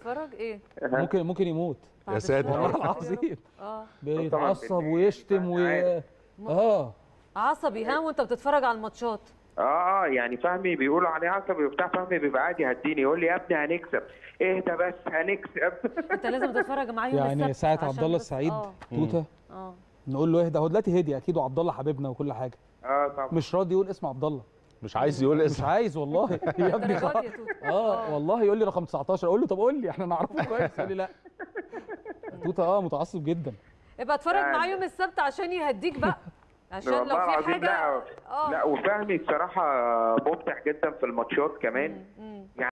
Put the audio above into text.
بتتفرج ايه ممكن ممكن يموت بعد ساتر. الشر. والله العظيم اه بيتعصب ويشتم و عارف. اه عصبي ها وانت بتتفرج على الماتشات اه اه يعني فهمي بيقولوا عليه عصبي وبتاع فهمي بيبقى عادي يهديني يقول لي يا ابني هنكسب اهدى بس هنكسب انت لازم تتفرج معاه يوم يعني السبت ساعة عشان عبد الله بس- السعيد اه توته اه نقول له اهدى هو دلوقتي هدي اكيد وعبد الله حبيبنا وكل حاجه اه طبعا مش راضي يقول اسم عبد الله مش عايز يقول مش اسم عايز والله يا ابني درجات خلاص. يا توت اه والله يقول لي رقم 19 اقول له طب قول لي احنا نعرفه كويس يقول لي لا توته اه متعصب جدا ابقى اتفرج معاه يعني- يوم السبت عشان يهديك بقى عشان لو والله في العظيم حاجه لا اه لا وفهمي بصراحه ممتع جدا في الماتشات كمان